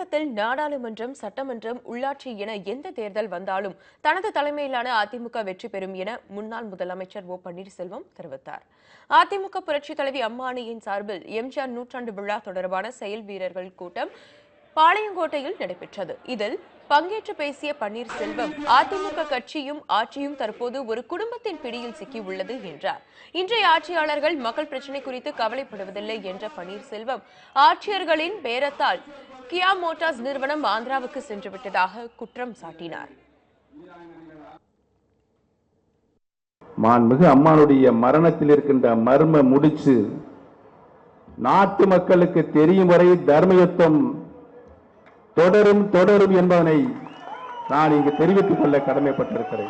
தமிழகத்தில் நாடாளுமன்றம் சட்டமன்றம் உள்ளாட்சி என எந்த தேர்தல் வந்தாலும் தனது தலைமையிலான அதிமுக வெற்றி பெறும் என முன்னாள் முதலமைச்சர் ஓ பன்னீர்செல்வம் தெரிவித்தார் அதிமுக புரட்சித் தலைவி அம்மானியின் சார்பில் எம்ஜிஆர் நூற்றாண்டு விழா தொடர்பான செயல் வீரர்கள் கூட்டம் பாளையங்கோட்டையில் நடைபெற்றது இதில் பங்கேற்று பேசிய பன்னீர்செல்வம் அதிமுக கட்சியும் ஆட்சியும் தற்போது ஒரு குடும்பத்தின் பிடியில் சிக்கியுள்ளது என்றார் இன்றைய ஆட்சியாளர்கள் மக்கள் பிரச்சினை குறித்து கவலைப்படுவதில்லை என்ற பன்னீர்செல்வம் ஆட்சியர்களின் பேரத்தால் கியா மோட்டார்ஸ் நிறுவனம் ஆந்திராவுக்கு சென்றுவிட்டதாக குற்றம் சாட்டினார் மாண்புமிகு அம்மானுடைய மரணத்தில் இருக்கின்ற மர்ம முடிச்சு நாட்டு மக்களுக்கு தெரியும் வரை தர்மயுத்தம் தொடரும் தொடரும் என்பதனை நான் இங்கு தெரிவித்துக் கொள்ள கடமைப்பட்டிருக்கிறேன்